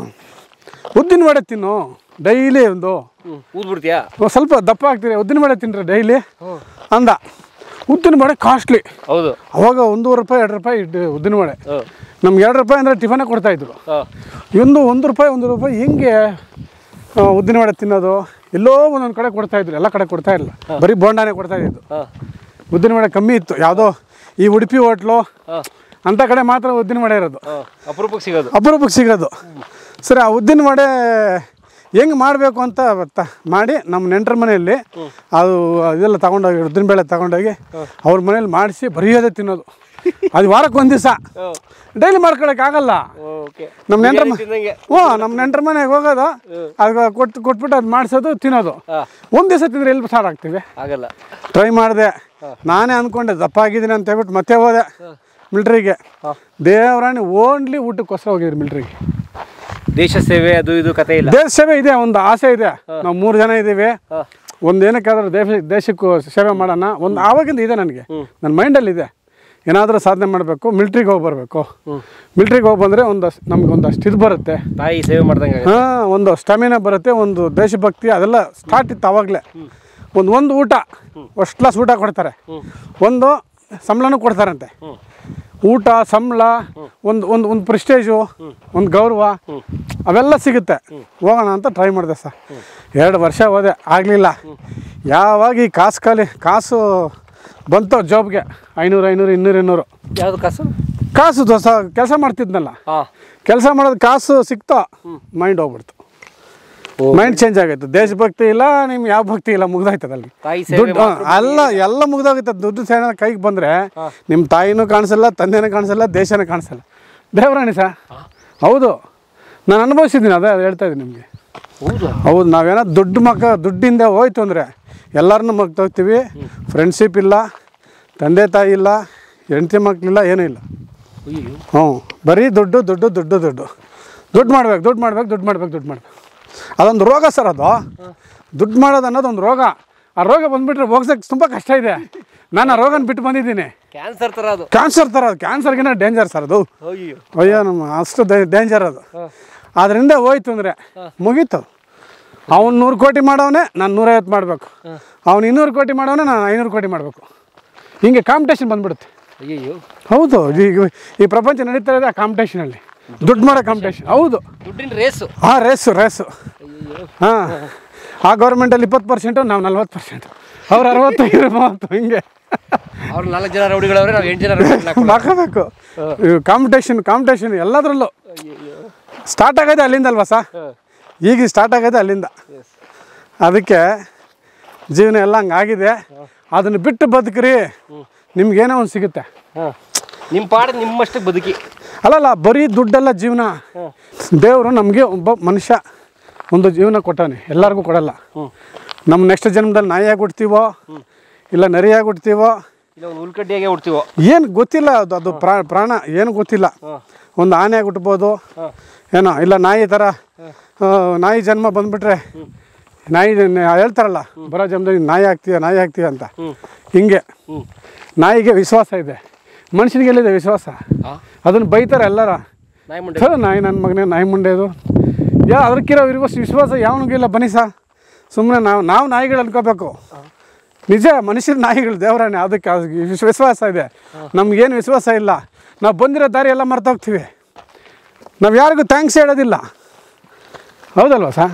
ಉದ್ದಿನ ವಡೆ ತಿನ್ನು ಡೈಲಿ ಒಂದು ಊದ್ಬಿಡ್ತೀಯಾ ಒಂದ್ ಸ್ವಲ್ಪ ದಪ್ಪ ಆಗ್ತೀರಿ ಉದ್ದಿನ ವಡೆ ತಿನ್ರಿ ಡೈಲಿ ಅಂದ ಉದ್ದಿನ ವಡೆ ಕಾಸ್ಟ್ಲಿ ಹೌದು ಅವಾಗ ಒಂದೂವರೆ ರೂಪಾಯಿ ಎರಡು ರೂಪಾಯಿ ಇದ್ದು ಉದ್ದಿನ ವಡೆ ಹಾ ನಮ್ಗೆ ಎರಡು ರೂಪಾಯಿ ಅಂದರೆ ಟಿಫನೇ ಕೊಡ್ತಾಯಿದ್ರು ಹಾ ಒಂದು ಒಂದು ರೂಪಾಯಿ ಒಂದು ರೂಪಾಯಿ ಹೆಂಗೆ ಆ, ಉದ್ದಿನ ವಡೆ ತಿನ್ನೋದು ಎಲ್ಲೋ ಒಂದೊಂದು ಕಡೆ ಕೊಡ್ತಾಯಿದ್ರು ಎಲ್ಲ ಕಡೆ ಕೊಡ್ತಾ ಇರಲಿಲ್ಲ ಬರೀ ಬೋಂಡಾನೇ ಕೊಡ್ತಾ ಇದ್ದು ಹಾ ಉದ್ದಿನ ವಡೆ ಕಮ್ಮಿ ಇತ್ತು ಯಾವುದೋ ಈ ಉಡುಪಿ ಹೋಟ್ಲು ಹಾ ಅಂಥ ಕಡೆ ಮಾತ್ರ ಉದ್ದಿನ ವಡೆ ಇರೋದು ಹಾ ಅಪರೂಪಕ್ಕೆ ಸಿಗೋದು ಅಪರೂಪಕ್ಕೆ ಸಿಗೋದು ಸರಿ ಆ ಉದ್ದಿನ ವಡೆ ಹೆಂಗೆ ಮಾಡಬೇಕು ಅಂತ ತ- ಮಾಡಿ ನಮ್ಮ ನೆಂಟರ ಮನೆಯಲ್ಲಿ ಅದು ಇದೆಲ್ಲ ತಗೊಂಡೋಗಿ ಉದ್ದಿನ ಬೇಳೆ ತಗೊಂಡೋಗಿ ಅವ್ರ ಮನೇಲಿ ಮಾಡಿಸಿ ಬರೆಯೋದೇ ತಿನ್ನೋದು ಅದು ವಾರಕ್ಕೆ ಒಂದು ದಿವಸ ಡೈಲಿ ಮಾಡ್ಕೊಳಕ್ಕೆ ಆಗಲ್ಲ ಓಕೆ ನಮ್ಮ ನೆಂಟರ ಮ ತಿಂದಂಗೆ ಹ್ಞೂ ನಮ್ಮ ನೆಂಟರ ಮನೆಗೆ ಹೋಗೋದು ಅದು ಕೊಟ್ಟು ಕೊಟ್ಬಿಟ್ಟು ಅದು ಮಾಡಿಸೋದು ತಿನ್ನೋದು ಹಾ ಒಂದು ದಿವಸ ತಿಂದರೆ ಎಲ್ಲಿ ಸಾರು ಆಗ್ತೀವಿ ಆಗಲ್ಲ ಟ್ರೈ ಮಾಡಿದೆ ನಾನೇ ಅಂದ್ಕೊಂಡೆ ದಪ್ಪ ಆಗಿದ್ದೀನಿ ಅಂತ ಹೇಳ್ಬಿಟ್ಟು ಮತ್ತೆ ಹೋದೆ ಮಿಲ್ಟ್ರಿಗೆ ದೇವರಾಣಿ ಓನ್ಲಿ ಊಟಕ್ಕೋಸ್ಕರ ಹೋಗಿದ್ರಿ ಮಿಲ್ಟ್ರಿಗೆ ದೇಶ ಸೇವೆ ಅದು ಇದು ಕತೆ ಇಲ್ಲ ದೇಶ ಸೇವೆ ಇದೆ ಒಂದು ಆಸೆ ಇದೆ ನಾವು ಮೂರು ಜನ ಇದ್ದೀವಿ ಹಾ ಒಂದು ಏನಕ್ಕಾದ್ರೂ ದೇಶ ದೇಶಕ್ಕೂ ಸೇವೆ ಮಾಡೋಣ ಒಂದು ಆವಾಗಿಂದ ಇದೆ ನನಗೆ ನನ್ನ ಮೈಂಡಲ್ಲಿ ಇದೆ ಏನಾದರೂ ಸಾಧನೆ ಮಾಡಬೇಕು ಮಿಲ್ಟ್ರಿಗೆ ಹೋಗಿ ಬರಬೇಕು ಮಿಲ್ಟ್ರಿಗೆ ಹೋಗಿ ಬಂದರೆ ಒಂದು ನಮ್ಗೆ ಒಂದಷ್ಟು ಇದು ಬರುತ್ತೆ ತಾಯಿ ಸೇವೆ ಮಾಡ್ದಂಗೆ ಆಗುತ್ತೆ. ಹಾಂ ಒಂದು ಸ್ಟಾಮಿನಾ ಬರುತ್ತೆ ಒಂದು ದೇಶಭಕ್ತಿ ಅದೆಲ್ಲ ಸ್ಟಾರ್ಟ್ ಇತ್ತು ಆವಾಗಲೇ ಒಂದು ಒಂದು ಊಟ ಫಸ್ಟ್ ಕ್ಲಾಸ್ ಊಟ ಕೊಡ್ತಾರೆ ಒಂದು ಸಂಬಳನೂ ಕೊಡ್ತಾರಂತೆ ಊಟ ಸಂಬಳ ಒಂದು ಒಂದು ಒಂದು ಪ್ರೆಸ್ಟೇಜು ಒಂದು ಗೌರವ ಅವೆಲ್ಲ ಸಿಗುತ್ತೆ ಹೋಗೋಣ ಅಂತ ಟ್ರೈ ಮಾಡಿದೆ ಸರ್ ಎರಡು ವರ್ಷ ಹೋದೆ ಆಗಲಿಲ್ಲ ಯಾವಾಗ ಈ ಕಾಸು ಖಾಲಿ ಕಾಸು ಬಂತು ಜಾಬ್ಗೆ ಐನೂರು ಐನೂರು ಇನ್ನೂರು ಇನ್ನೂರು ಯಾವ್ದು ಕಾಸು ಕಾಸು ದೋಸ ಕೆಲಸ ಮಾಡ್ತಿದ್ನಲ್ಲ ಹಾ ಕೆಲಸ ಮಾಡೋದು ಕಾಸು ಸಿಕ್ತೋ ಮೈಂಡ್ ಹೋಗ್ಬಿಡ್ತು ಮೈಂಡ್ ಚೇಂಜ್ ಆಗೈತೆ ದೇಶಭಕ್ತಿ ಇಲ್ಲ ನಿಮ್ಗೆ ಯಾವ ಭಕ್ತಿ ಇಲ್ಲ ಮುಗ್ದಾಯ್ತದಲ್ಲಿ ತಾಯಿ ಸೇವೆ ದುಡ್ಡು ಹಾ, ಅಲ್ಲ ಎಲ್ಲ ಮುಗ್ದೋಗುತ್ತೆ ದುಡ್ಡು ಸೇನ ಕೈಗೆ ಬಂದರೆ ನಿಮ್ಮ ತಾಯಿನೂ ಕಾಣಿಸಲ್ಲ ತಂದೆನೂ ಕಾಣಿಸಲ್ಲ ದೇಶನೂ ಕಾಣಿಸಲ್ಲ ದೇವರಾಣಿ ಸಾ ಹೌದು ನಾನು ಅನುಭವಿಸಿದ್ದೀನಿ ಅದೇ ಹೇಳ್ತಾ ಇದ್ದೀನಿ ನಿಮಗೆ ಹೌದು ಹೌದು ನಾವೇನೋ ದುಡ್ಡು ಮಕ್ಕ ದುಡ್ಡಿಂದ ಹೋಯ್ತು ಅಂದರೆ ಎಲ್ಲರನ್ನೂ ಮಗ್ತೋಗ್ತೀವಿ ಫ್ರೆಂಡ್ಶಿಪ್ ಇಲ್ಲ ತಂದೆ ತಾಯಿ ಇಲ್ಲ ಹೆಂಡತಿ ಮಕ್ಕಳಿಲ್ಲ ಏನೂ ಇಲ್ಲ ಅಯ್ಯೋ ಹ್ಞೂ ಬರೀ ದುಡ್ಡು ದುಡ್ಡು ದುಡ್ಡು ದುಡ್ಡು ದುಡ್ಡು ಮಾಡ್ಬೇಕು ದುಡ್ಡು ಮಾಡ್ಬೇಕು ದುಡ್ಡು ಮಾಡ್ಬೇಕು ದುಡ್ಡು ಮಾಡ್ಬೇಕು ಅದೊಂದು ರೋಗ ಸರ್ ಅದು ದುಡ್ಡು ಮಾಡೋದು ಅನ್ನೋದು ಒಂದು ರೋಗ ಆ ರೋಗ ಬಂದುಬಿಟ್ರೆ ಹೋಗ್ಸಕ್ಕೆ ತುಂಬ ಕಷ್ಟ ಇದೆ ನಾನು ಆ ರೋಗನ ಬಿಟ್ಟು ಬಂದಿದ್ದೀನಿ ಕ್ಯಾನ್ಸರ್ ಥರ ಅದು ಕ್ಯಾನ್ಸರ್ ಥರ ಅದು ಕ್ಯಾನ್ಸರ್ಗಿನ ಡೇಂಜರ್ ಸರ್ ಅದು ಅಯ್ಯೋ ಅಯ್ಯೋ ನಮ್ಮ ಅಷ್ಟು ಡೇಂಜರ್ ಅದು ಅದರಿಂದ ಹೋಯ್ತು ಅಂದರೆ ಮುಗೀತು ಅವ್ನು ನೂರು ಕೋಟಿ ಮಾಡೋವನೇ ನಾನು ನೂರೈವತ್ತು ಮಾಡಬೇಕು ಅವ್ನು ಇನ್ನೂರು ಕೋಟಿ ಮಾಡೋವನೇ ನಾನು ಐನೂರು ಕೋಟಿ ಮಾಡಬೇಕು ಹಿಂಗೆ ಕಾಂಪಿಟೇಷನ್ ಬಂದ್ಬಿಡುತ್ತೆ ಅಯ್ಯೋ ಹೌದು ಈಗ ಈ ಪ್ರಪಂಚ ನಡೀತಾ ಇದೆ ಆ ಕಾಂಪಿಟೇಷನಲ್ಲಿ ದುಡ್ಡು ಮಾಡೋ ಕಾಂಪಿಟೇಷನ್ ಹೌದು ದುಡ್ಡಿನ ರೇಸು ಹಾಂ ರೇಸು ರೇಸು ಅಯ್ಯೋ ಹಾಂ ಆ ಗೌರ್ಮೆಂಟಲ್ಲಿ ಇಪ್ಪತ್ತು ಪರ್ಸೆಂಟು ನಾವು ನಲ್ವತ್ತು ಪರ್ಸೆಂಟ್ ಅವ್ರು ಅರವತ್ತು ಇವ್ರು ಮೂವತ್ತು ಹಿಂಗೆ ಅವ್ರು ನಾಲ್ಕು ಜನ ರೌಡಿಗಳವ್ರೆ ನಾವು ಎಂಟು ಜನ ರೌಡಿಗಳ್ ಹಾಕ್ಕೊಳ್ಳೋದು. ಹಾಕೋಬೇಕು ಕಾಂಪಿಟೇಷನ್ ಕಾಂಪಿಟೇಷನ್ ಎಲ್ಲದರಲ್ಲೂ ಸ್ಟಾರ್ಟ್ ಆಗೋದೇ ಅಲ್ಲಿಂದ ಅಲ್ವಾ ಸಾ ಈಗ ಸ್ಟಾರ್ಟ್ ಆಗೋದೇ ಅಲ್ಲಿಂದ ಅದಕ್ಕೆ ಜೀವನ ಎಲ್ಲ ಹಂಗಾಗಿದೆ ಅದನ್ನು ಬಿಟ್ಟು ಬದುಕ್ರಿ ನಿಮ್ಗೇನೋ ಒಂದು ಸಿಗುತ್ತೆ ಹಾಂ ನಿಮ್ಮ ಪಾಡ ನಿಮ್ಮಷ್ಟಕ್ಕೆ ಬದುಕಿ ಅಲ್ಲಲ್ಲ ಬರೀ ದುಡ್ಡೆಲ್ಲ ಜೀವನ ದೇವರು ನಮಗೆ ಒಬ್ಬ ಮನುಷ್ಯ ಒಂದು ಜೀವನ ಕೊಟ್ಟಾನೆ ಎಲ್ಲರಿಗೂ ಕೊಡಲ್ಲ ನಮ್ಮ ನೆಕ್ಸ್ಟ್ ಜನ್ಮದಲ್ಲಿ ನಾಯಿಯಾಗಿ ಹುಡ್ತೀವೋ ಇಲ್ಲ ನರಿಯಾಗಿ ಹುಡ್ತೀವೋ ಇಲ್ಲ ಒಂದು ಉಳ್ಕಡ್ಡಿಯಾಗೆ ಹುಡ್ತೀವೋ ಏನು ಗೊತ್ತಿಲ್ಲ ಅದು ಅದು ಪ್ರಾ ಪ್ರಾಣ ಏನು ಗೊತ್ತಿಲ್ಲ ಒಂದು ಆನೆಯಾಗಿ ಹುಟ್ಬೋದು ಏನೋ ಇಲ್ಲ ನಾಯಿ ಥರ ಆ, ನಾಯಿ ಜನ್ಮ ಬಂದ್ಬಿಟ್ರೆ ನಾಯಿ ಜನ್- ಹೇಳ್ತಾರಲ್ಲ ಬರೋ ಜನ್ಮದಲ್ಲಿ ನಾಯಿ ಆಗ್ತೀಯ ನಾಯಿ ಆಗ್ತೀಯ ಅಂತ ಹಿಂಗೆ ನಾಯಿಗೆ ವಿಶ್ವಾಸ ಇದೆ ಮನುಷ್ಯನಿಗೆ ಎಲ್ಲಿದೆ ವಿಶ್ವಾಸ ಹಾಂ ಅದನ್ನು ಬೈತಾರೆ ಎಲ್ಲರ ನಾಯಿ ಮುಂಡೆ ಥು, ನಾಯಿ ನನ್ನ ಮಗನೇ ನಾಯಿ ಮುಂಡೆದು ಯಾ ಅದಕ್ಕಿರೋ ವಿಶ್ವಾಸ ವಿಶ್ವಾಸ ಯಾವನಿಗಿಲ್ಲ ಬನ್ನಿ ಸಾ ಸುಮ್ಮನೆ ನಾವು ನಾವು ನಾಯಿಗಳು ಅನ್ಕೋಬೇಕು ನಿಜ ಮನುಷ್ಯರ ನಾಯಿಗಳು ದೇವರಾಣೆ ಅದಕ್ಕೆ ಅದಕ್ಕೆ ವಿಶ್- ವಿಶ್ವಾಸ ಇದೆ ನಮ್ಗೇನು ವಿಶ್ವಾಸ ಇಲ್ಲ ನಾವು ಬಂದಿರೋ ದಾರಿ ಎಲ್ಲ ಮರ್ತೋಗ್ತೀವಿ ನಾವು ಯಾರಿಗೂ ಥ್ಯಾಂಕ್ಸ್ ಹೇಳೋದಿಲ್ಲ ಹೌದಲ್ವಾ ಸಾ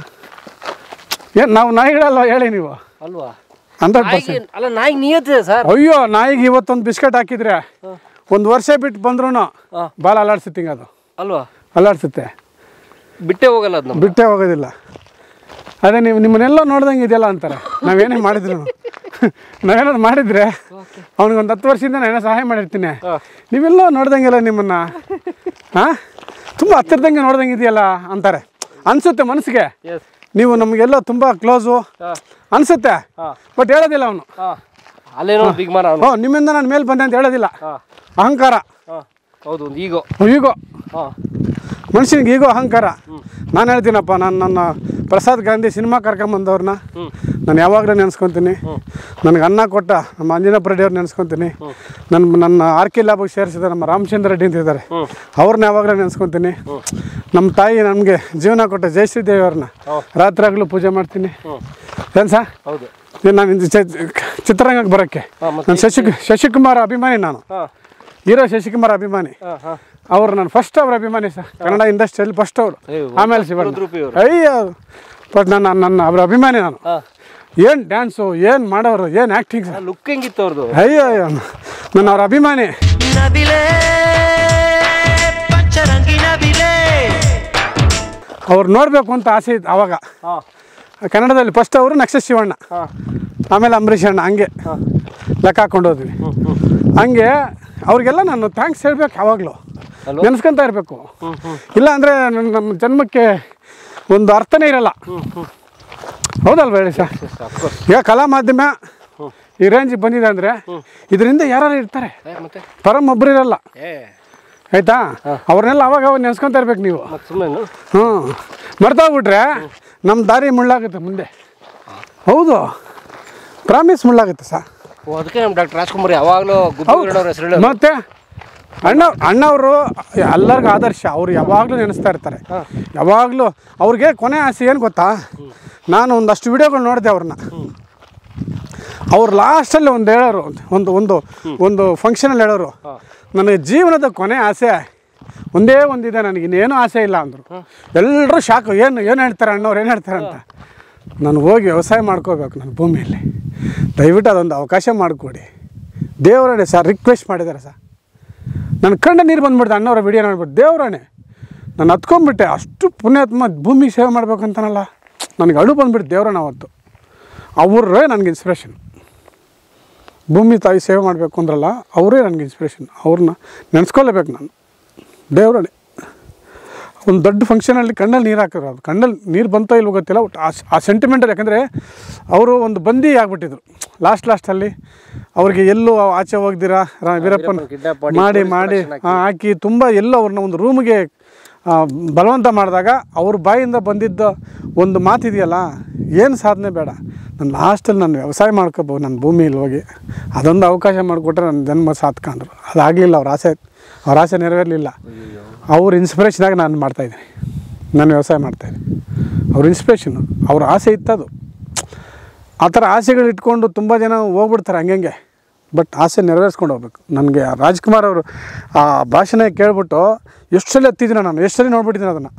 ಏನು ನಾವು ನಾಯಿಗಳಲ್ವ ಹೇಳಿ ನೀವು ಅಲ್ವಾ ಹಂಡ್ರೆಡ್ ನಾಯಿಗೆ ಪರ್ಸೆಂಟ್ ಅಲ್ಲ ನಾಯಿಗೆ ನಿಯತ್ತಿದೆ ಸರ್ ಅಯ್ಯೋ ನಾಯಿಗೆ ಇವತ್ತೊಂದು ಬಿಸ್ಕೆಟ್ ಹಾಕಿದ್ರೆ ಒಂದು ವರ್ಷ ಬಿಟ್ಟು ಬಂದ್ರೂ ಬಾಲ ಅಲ್ಲಾಡ್ಸುತ್ತೆ ಹಿಂಗೆ ಅದು ಅಲ್ವಾ ಅಲ್ಲಾಡ್ಸುತ್ತೆ ಬಿಟ್ಟೇ ಹೋಗಲ್ಲ ಅದು ನಮ್ಮ ಬಿಟ್ಟೇ ಹೋಗೋದಿಲ್ಲ ಅದೇ ನೀವು ನಿಮ್ಮನ್ನೆಲ್ಲ ನೋಡ್ದಂಗೆ ಇದೆಯಲ್ಲ ಅಂತಾರೆ ನಾವೇನೇ ಮಾಡಿದ್ರು ನಾವೇನಾದ್ರು ಮಾಡಿದರೆ ಅವ್ನಿಗೊಂದು ಹತ್ತು ವರ್ಷದಿಂದ ನಾನು ಸಹಾಯ ಮಾಡಿರ್ತೀನಿ ನೀವೆಲ್ಲ ನೋಡ್ದಂಗೆಲ್ಲ ನಿಮ್ಮನ್ನು ಹಾಂ ತುಂಬ ಹತ್ತಿರದಂಗೆ ನೋಡ್ದಂಗೆ ಇದೆಯಲ್ಲ ಅಂತಾರೆ ಅನಿಸುತ್ತೆ ಮನಸ್ಸಿಗೆ ಎಸ್ ನೀವು ನಮಗೆಲ್ಲ ತುಂಬ ಕ್ಲೋಸು ಹಾಂ ಅನಿಸುತ್ತೆ ಹಾಂ ಬಟ್ ಹೇಳೋದಿಲ್ಲ ಅವನು ಹಾಂ ಅಲ್ಲೇನೋ ಬಿಗ್ಮಾನ ಅವನು ಓ ನಿಮ್ಮಿಂದ ನಾನು ಮೇಲೆ ಬಂದೆ ಅಂತ ಹೇಳೋದಿಲ್ಲ ಹಾಂ ಅಹಂಕಾರ ಹಾಂ ಹೌದು ಒಂದು ಈಗೋ ಈಗೋ ಹಾಂ ಮನುಷ್ಯನಿಗೆ ಈಗೋ ಅಹಂಕಾರ ನಾನು ಹೇಳ್ತೀನಪ್ಪ ನಾನು ನನ್ನ ಪ್ರಸಾದ್ ಗಾಂಧಿ ಸಿನಿಮಾ ಕರ್ಕೊಂಬಂದವ್ರನ್ನ ನಾನು ಯಾವಾಗಲೂ ನೆನೆಸ್ಕೊತೀನಿ ನನಗೆ ಅನ್ನ ಕೊಟ್ಟ ನಮ್ಮ ಅಂಜನಪ್ಪ ರೆಡ್ಡಿ ಅವ್ರು ನೆನೆಸ್ಕೊತೀನಿ ನನ್ನ ನನ್ನ ಆರ್ ಕೆ ಲ್ಯಾಬಿಗೆ ಸೇರಿಸಿದ ನಮ್ಮ ರಾಮಚಂದ್ರ ರೆಡ್ಡಿ ಅಂತ ಇದ್ದಾರೆ ಅವ್ರನ್ನ ಯಾವಾಗಲೂ ನೆನೆಸ್ಕೊತೀನಿ ನಮ್ಮ ತಾಯಿ ನಮಗೆ ಜೀವನ ಕೊಟ್ಟ ಜಯಶ್ರೀ ದೇವಿ ಅವ್ರನ್ನ ರಾತ್ರಿ ಆಗಲೂ ಪೂಜೆ ಮಾಡ್ತೀನಿ ಏನು ಸಾ ಹೌದು ನಾನು ಇದು ಚ- ಚಿತ್ರರಂಗಕ್ಕೆ ಬರೋಕ್ಕೆ ಹಾಂ ಮತ್ತೆ ನಾನು ಶಶಿ ಶಶಿಕುಮಾರ್ ಅಭಿಮಾನಿ ನಾನು ಹಾಂ ಹೀರೋ ಶಶಿಕುಮಾರ್ ಅಭಿಮಾನಿ ಹಾಂ ಹಾಂ ಅವ್ರು ನಾನು ಫಸ್ಟ್ ಅವ್ರ ಅಭಿಮಾನಿ ಸರ್ ಕನ್ನಡ ಇಂಡಸ್ಟ್ರಿಯಲ್ಲಿ ಫಸ್ಟ್ ಅವರು ಅಯ್ಯೋ, ಆಮೇಲೆ ಶಿವಣ್ಣ ರುದ್ರೂಪಿ ಅವರು. ಅಯ್ಯೋ ಬಟ್ ನನ್ನ ನನ್ನ ಅವ್ರ ಅಭಿಮಾನಿ ನಾನು ಹಾಂ ಏನು ಡ್ಯಾನ್ಸು ಏನು ಮಾಡೋರು ಏನು ಆ್ಯಕ್ಟಿಂಗ್ ಸರ್ ಲುಕ್ ಹೆಂಗಿತ್ತು ಅವ್ರದ್ದು ಅಯ್ಯೋ ಅಯ್ಯೋ ನನ್ನ ಅವ್ರ ಅಭಿಮಾನಿ ನಬಿಲೆ ಪಂಚರಂಗಿ ನಬಿಲೆ ಅವ್ರು ನೋಡಬೇಕು ಅಂತ ಆಸೆ ಇತ್ತು ಆವಾಗ ಹಾಂ ಕನ್ನಡದಲ್ಲಿ ಫಸ್ಟ್ ಅವರು ನೆಕ್ಸ್ಟ್ ಶಿವಣ್ಣ ಹಾಂ ಆಮೇಲೆ ಅಂಬರೀಷ್ ಅಣ್ಣ ಹಂಗೆ ಲೆಕ್ಕ ಹಾಕೊಂಡು ಹೋದ್ವಿ ಹಂಗೆ ಅವ್ರಿಗೆಲ್ಲ ನಾನು ಥ್ಯಾಂಕ್ಸ್ ಹೇಳ್ಬೇಕು ಯಾವಾಗಲೂ ಅಲ್ವಾ? ನೆನೆಸ್ಕೊಂತ ಇರಬೇಕು ಇಲ್ಲ ಅಂದರೆ ನಮ್ಮ ಜನ್ಮಕ್ಕೆ ಒಂದು ಅರ್ಥನೇ ಇರಲ್ಲ ಹೌದಲ್ವ ಹೇಳಿ ಸರ್ ಅಫ್ಕೋರ್ಸ್ ಈಗ ಕಲಾ ಮಾಧ್ಯಮ ಈ ರೇಂಜಿಗೆ ಬಂದಿದೆ ಅಂದರೆ ಇದರಿಂದ ಯಾರು ಇರ್ತಾರೆ ಮತ್ತೆ ಪರಮ್ ಒಬ್ರು ಇರಲ್ಲ ಏ ಆಯಿತಾ ಅವ್ರನ್ನೆಲ್ಲ ಅವಾಗ ಅವಾಗ ನೆನೆಸ್ಕೊಂತ ಇರ್ಬೇಕು ನೀವು ಮತ್ತೆ ಸುಮ್ಮನೆ ಹ್ಞೂ ಮರ್ತೋಗ್ಬಿಟ್ರೆ ನಮ್ಮ ದಾರಿ ಮುಳ್ಳಾಗುತ್ತೆ ಮುಂದೆ ಹೌದು ಪ್ರಾಮಿಸ್ ಮುಳ್ಳಾಗುತ್ತೆ ಸರ್ ಓ ಅದಕ್ಕೆ ನಮ್ಮ ಡಾಕ್ಟರ್ ರಾಜ್ಕುಮಾರ್ ಯಾವಾಗಲೂ ಗುಬ್ಬಿ ಹೆಸರು ಹೇಳೋದು ಮತ್ತೆ ಅಣ್ಣ ಅಣ್ಣವರು ಎಲ್ಲರಿಗೂ ಆದರ್ಶ ಅವ್ರು ಯಾವಾಗಲೂ ನೆನೆಸ್ತಾ ಇರ್ತಾರೆ ಯಾವಾಗಲೂ ಅವ್ರಿಗೆ ಕೊನೆ ಆಸೆ ಏನು ಗೊತ್ತಾ ನಾನು ಒಂದಷ್ಟು ವಿಡಿಯೋಗಳು ನೋಡಿದೆ ಅವ್ರನ್ನ ಅವ್ರು ಲಾಸ್ಟಲ್ಲಿ ಒಂದು ಹೇಳೋರು ಒಂದು ಒಂದು ಒಂದು ಫಂಕ್ಷನಲ್ಲಿ ಹೇಳೋರು ನನಗೆ ಜೀವನದ ಕೊನೆ ಆಸೆ ಒಂದೇ ಒಂದಿದೆ ನನಗೆ ಇನ್ನೇನು ಆಸೆ ಇಲ್ಲ ಅಂದರು ಎಲ್ಲರೂ ಶಾಕು ಏನು ಏನು ಹೇಳ್ತಾರೆ ಅಣ್ಣವ್ರು ಏನು ಹೇಳ್ತಾರೆ ಅಂತ ನಾನು ಹೋಗಿ ವ್ಯವಸಾಯ ಮಾಡ್ಕೋಬೇಕು ನನ್ನ ಭೂಮಿಯಲ್ಲಿ ದಯವಿಟ್ಟು ಅದೊಂದು ಅವಕಾಶ ಮಾಡಿಕೊಡಿ ದೇವರೇ ಸರ್ ರಿಕ್ವೆಸ್ಟ್ ಮಾಡಿದ್ದಾರೆ ಸರ್ ನನ್ನ ಕಣ್ಣ ನೀರು ಬಂದ್ಬಿಡ್ತು ಅಣ್ಣವ್ರ ವಿಡಿಯೋ ನೋಡ್ಬಿಟ್ಟು ದೇವರಾಣೆ ನಾನು ಹತ್ಕೊಂಡ್ಬಿಟ್ಟೆ ಅಷ್ಟು ಪುಣ್ಯಾತ್ಮ ಭೂಮಿ ಸೇವೆ ಮಾಡ್ಬೇಕಂತಾನಲ್ಲ ನನಗೆ ಅಳು ಬಂದ್ಬಿಟ್ಟು ದೇವ್ರಣ್ಣ ಅವತ್ತು ಅವರೇ ನನಗೆ ಇನ್ಸ್ಪಿರೇಷನ್ ಭೂಮಿ ತಾಯಿ ಸೇವೆ ಮಾಡಬೇಕು ಅಂದ್ರಲ್ಲ ಅವರೇ ನನಗೆ ಇನ್ಸ್ಪಿರೇಷನ್ ಅವ್ರನ್ನ ನೆನೆಸ್ಕೊಳ್ಳೇಬೇಕು ನಾನು ದೇವರೇ ಒಂದು ದೊಡ್ಡ ಫಂಕ್ಷನಲ್ಲಿ ಕಣ್ಣಲ್ಲಿ ನೀರು ಹಾಕಿದ್ರು ಅದು ಕಣ್ಣಲ್ಲಿ ನೀರು ಬಂತೋ ಇಲ್ವೋ ಗೊತ್ತಿಲ್ಲ ಒಟ್ಟು ಆ ಆ ಸೆಂಟಿಮೆಂಟಲ್ಲಿ ಯಾಕಂದರೆ ಅವರು ಒಂದು ಬಂದಿ ಆಗ್ಬಿಟ್ಟಿದ್ರು ಲಾಸ್ಟ್ ಲಾಸ್ಟಲ್ಲಿ ಅವ್ರಿಗೆ ಎಲ್ಲೂ ಆಚೆ ಹೋಗ್ದಿರಾ ರಾ- ವೀರಪ್ಪನ kidnap ಮಾಡಿ, ಮಾಡಿ police ಮಾಡಿ protection ಆ, ಹಾಕಿ ತುಂಬ ಎಲ್ಲೋ ಅವ್ರನ್ನ ಒಂದು ರೂಮಿಗೆ ಬಲವಂತ ಮಾಡಿದಾಗ ಅವ್ರ ಬಾಯಿಂದ ಬಂದಿದ್ದ ಒಂದು ಮಾತಿದೆಯಲ್ಲ ಏನು ಸಾಧನೆ ಬೇಡ ನಾನು ಲಾಸ್ಟಲ್ಲಿ ನಾನು ವ್ಯವಸಾಯ ಮಾಡ್ಕೋಬೋದು ನನ್ನ ಭೂಮಿಯಲ್ಲಿ ಹೋಗಿ ಅದೊಂದು ಅವಕಾಶ ಮಾಡಿಕೊಟ್ರೆ ನನ್ನ ಜನ್ಮ ಸಾತ್ಕೊಂಡ್ರು ಅದಾಗಲಿಲ್ಲ ಅವ್ರ ಆಸೆ ಅವ್ರ ಆಸೆ ನೆರವೇರಲಿಲ್ಲ ಅವ್ರ ಇನ್ಸ್ಪಿರೇಷನಾಗಿ ನಾನು ಮಾಡ್ತಾಯಿದ್ದೀನಿ ನಾನು ವ್ಯವಸಾಯ ಮಾಡ್ತಾಯಿದ್ದೀನಿ ಅವ್ರ ಇನ್ಸ್ಪಿರೇಷನು ಅವ್ರ ಆಸೆ ಇತ್ತದು ಆ ಥರ ಆಸೆಗಳು ಇಟ್ಕೊಂಡು ತುಂಬ ಜನ ಹೋಗ್ಬಿಡ್ತಾರೆ ಹಂಗಂಗೆ ಬಟ್ ಆಸೆ ನೆರವೇರಿಸ್ಕೊಂಡು ಹೋಗ್ಬೇಕು ನನಗೆ ರಾಜ್ಕುಮಾರ್ ಅವರು ಆ ಭಾಷಣ ಕೇಳ್ಬಿಟ್ಟು ಎಷ್ಟು ಸಲ ಹತ್ತಿದ್ದೀನಿ ನಾನು ಎಷ್ಟು ಸಲ ನೋಡ್ಬಿಟ್ಟಿದ್ದೀನಿ ಅದನ್ನು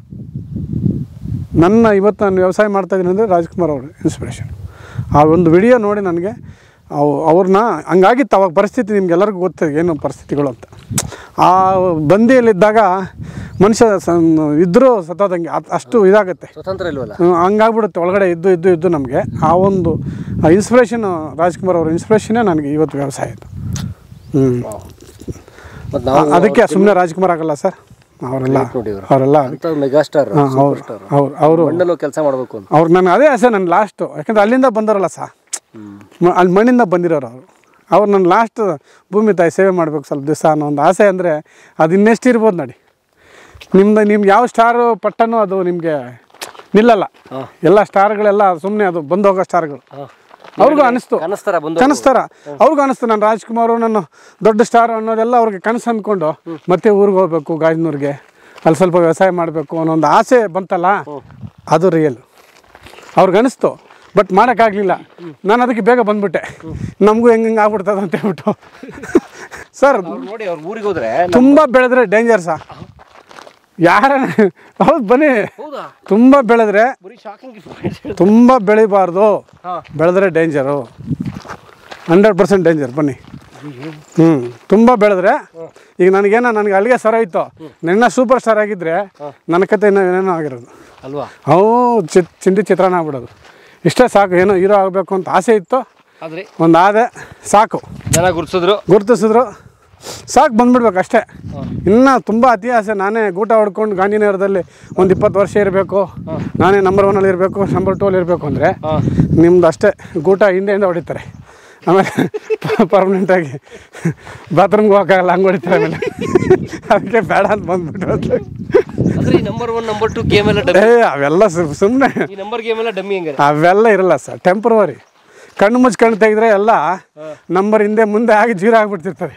ನನ್ನ ಇವತ್ತು ನಾನು ವ್ಯವಸಾಯ ಮಾಡ್ತಾಯಿದ್ದೀನಿ ಅಂದರೆ ರಾಜ್ಕುಮಾರ್ ಅವರು ಇನ್ಸ್ಪಿರೇಷನ್ ಆ ಒಂದು ವಿಡಿಯೋ ನೋಡಿ ನನಗೆ ಅವು ಅವ್ರನ್ನ ಹಂಗಾಗಿತ್ತು ಅವಾಗ ಪರಿಸ್ಥಿತಿ ನಿಮ್ಗೆಲ್ಲರಿಗೂ ಗೊತ್ತಿದೆ ಏನು ಪರಿಸ್ಥಿತಿಗಳು ಅಂತ ಆ ಬಂದಿಯಲ್ಲಿದ್ದಾಗ ಮನುಷ್ಯ ಸ ಇದ್ದರೂ ಸತ್ತೋದಂಗೆ ಅದ್- ಅಷ್ಟು ಇದಾಗುತ್ತೆ ಸ್ವತಂತ್ರ ಇಲ್ವಲ್ಲ ಹ್ಮ್, ಹಂಗಾಗ್ಬಿಡುತ್ತೆ ಒಳಗಡೆ ಇದ್ದು ಇದ್ದು ಇದ್ದು ನಮಗೆ ಆ ಒಂದು ಇನ್ಸ್ಪಿರೇಷನ್ ರಾಜ್ಕುಮಾರ್ ಅವ್ರ ಇನ್ಸ್ಪಿರೇಷನ್ನೇ ನನಗೆ ಇವತ್ತು ವ್ಯವಸಾಯ ಆಯಿತು ಹ್ಞೂ ಮತ್ತು ನಾವು ಅದಕ್ಕೆ ಸುಮ್ಮನೆ ರಾಜ್ಕುಮಾರ್ ಆಗಲ್ಲ ಸರ್ ಅವರೆಲ್ಲ ನೋಡಿ ಇವ್ರು. ಅವರೆಲ್ಲ ಅಂತ ಮೆಗಾಸ್ಟಾರ್ ಹಾಂ ಅವ್ರು ಅವ್ರು ಅವರು ಮಣ್ಣಲ್ಲೂ ಕೆಲಸ ಮಾಡಬೇಕು ಅಂತ ಅವ್ರು ನನ್ನ ಅದೇ ಆಸೆ ನನ್ನ ಲಾಸ್ಟು ಯಾಕಂದ್ರೆ ಅಲ್ಲಿಂದ ಬಂದವರಲ್ಲ ಸಾ ಮ- ಅಲ್ಲಿ ಮಣ್ಣಿಂದ ಬಂದಿರೋರು ಅವರು ಅವ್ರು ನನ್ನ ಲಾಸ್ಟ್ ಭೂಮಿ ತಾಯಿ ಸೇವೆ ಮಾಡಬೇಕು ಸ್ವಲ್ಪ ದಿವಸ ಅನ್ನೋ ಒಂದು ಆಸೆ ಅಂದರೆ ಅದು ಇನ್ನೆಷ್ಟು ಇರ್ಬೋದು ನೋಡಿ ನಿಮ್ದು ನಿಮ್ಗೆ ಯಾವ ಸ್ಟಾರು ಪಟ್ಟನೂ ಅದು ನಿಮಗೆ ನಿಲ್ಲಲ್ಲ ಎಲ್ಲ ಸ್ಟಾರ್ಗಳೆಲ್ಲ ಸುಮ್ಮನೆ ಅದು ಬಂದು ಹೋಗೋ ಸ್ಟಾರ್ಗಳು ಅವ್ರಿಗೂ ಅನಿಸ್ತು ಕನಸ್ತಾರ ಬಂದು ಕನಸ್ತಾರ ಅವ್ರಿಗೂ ಅನಿಸ್ತು ನಾನು ರಾಜ್ಕುಮಾರ್ ನನ್ನ ದೊಡ್ಡ ಸ್ಟಾರ್ ಅನ್ನೋದೆಲ್ಲ ಅವ್ರಿಗೆ ಕನಸು ಅಂದ್ಕೊಂಡು ಮತ್ತೆ ಊರಿಗೆ ಹೋಗ್ಬೇಕು ಗಾಜನೂರಿಗೆ ಅಲ್ಲಿ ಸ್ವಲ್ಪ ವ್ಯವಸಾಯ ಮಾಡಬೇಕು ಅನ್ನೋ ಒಂದು ಆಸೆ ಬಂತಲ್ಲ ಅದು ರಿಯಲ್ ಅವ್ರಿಗೆ ಅನಿಸ್ತು ಬಟ್ ಮಾಡೋಕ್ಕಾಗಲಿಲ್ಲ ನಾನು ಅದಕ್ಕೆ ಬೇಗ ಬಂದ್ಬಿಟ್ಟೆ ನಮಗೂ ಹೆಂಗೆ ಹೆಂಗೆ ಆಗ್ಬಿಡ್ತದೆ ಅಂತ ಹೇಳ್ಬಿಟ್ಟು ಸರ್ ಅವ್ರು ನೋಡಿ ಅವ್ರ ಊರಿಗೆ ಹೋದ್ರೆ ತುಂಬ ಬೆಳೆದ್ರೆ ಡೇಂಜರ್ ಸಾ ಯಾರ ಹೌದು ಬನ್ನಿ ಹೌದಾ ತುಂಬ ಬೆಳೆದ್ರೆ ಬರೀ ಶಾಕಿಂಗ್ ತುಂಬ ಬೆಳಿಬಾರ್ದು ಹಾ. ಬೆಳೆದ್ರೆ ಡೇಂಜರು ಹಂಡ್ರೆಡ್ ಪರ್ಸೆಂಟ್ ಡೇಂಜರ್ ಬನ್ನಿ ಹ್ಞೂ ತುಂಬ ಬೆಳೆದ್ರೆ ಈಗ ನನಗೇನೋ ನನಗೆ ಅಲ್ಲಿಗೆ ಸರ ಇತ್ತು ನಿನ್ನ ಸೂಪರ್ ಸ್ಟಾರ್ ಆಗಿದ್ದರೆ ನನ್ನ ಕತೆ ಇನ್ನೂ ಏನೇನೋ ಆಗಿರೋದು ಅಲ್ವಾ ಅವು ಚಿ ಚಿಂದಿ ಚಿತ್ರಾನ್ನ ಆಗ್ಬಿಡೋದು ಇಷ್ಟೇ ಸಾಕು ಏನೋ ಹೀರೋ ಆಗಬೇಕು ಅಂತ ಆಸೆ ಇತ್ತು ಆದ್ರೆ ಒಂದು ಆದೆ ಸಾಕು ಜನ ಗುರ್ಸಿದ್ರು ಗುರುತಿಸಿದ್ರು ಸಾಕು ಬಂದ್ಬಿಡ್ಬೇಕು ಅಷ್ಟೇ ಇನ್ನು ತುಂಬ ಅತಿ ಆಸೆ ನಾನೇ ಗೂಟ ಹೊಡ್ಕೊಂಡು ಗಾಂಧಿನಗರದಲ್ಲಿ ಒಂದು ಇಪ್ಪತ್ತು ವರ್ಷ ಇರಬೇಕು ನಾನೇ ನಂಬರ್ ಒನಲ್ಲಿ ಇರಬೇಕು ನಂಬರ್ ಟೂ ಅಲ್ಲಿ ಇರಬೇಕು ಅಂದರೆ ನಿಮ್ದು ಅಷ್ಟೇ ಗೂಟ ಹಿಂದೆಯಿಂದ ಹೊಡಿತಾರೆ ಆಮೇಲೆ ಪರ್ಮನೆಂಟಾಗಿ ಬಾತ್ರೂಮ್ಗೆ ಹೋಗಕ್ಕಾಗಲ್ಲ ಹಂಗೆ ಹೊಡಿತಾರೆ ಆಮೇಲೆ ಅದಕ್ಕೆ ಬೇಡ ಅಂತ ಬಂದ್ಬಿಟ್ಟು ಅಂದ್ರೆ ಈ number one number two game ಎಲ್ಲ ಡಮ್ಮಿ ಏ ಅವೆಲ್ಲ ಸುಮ್ಮನೆ ಈ ನಂಬರ್ ಗೇಮ್ ಎಲ್ಲ ಡಮ್ಮಿ ಹಂಗಾರೆ ಅವೆಲ್ಲ ಇರಲ್ಲ ಸರ್ ಟೆಂಪ್ರವರಿ ಕಣ್ಣು ಮುಚ್ಚಿ ಕಣ್ಣು ತೆಗೆದ್ರೆ ಎಲ್ಲ ನಂಬರ್ ಹಿಂದೆ ಮುಂದೆ ಆಗಿ ಜೀರೋ ಆಗಿಬಿಡ್ತಿರ್ತವೆ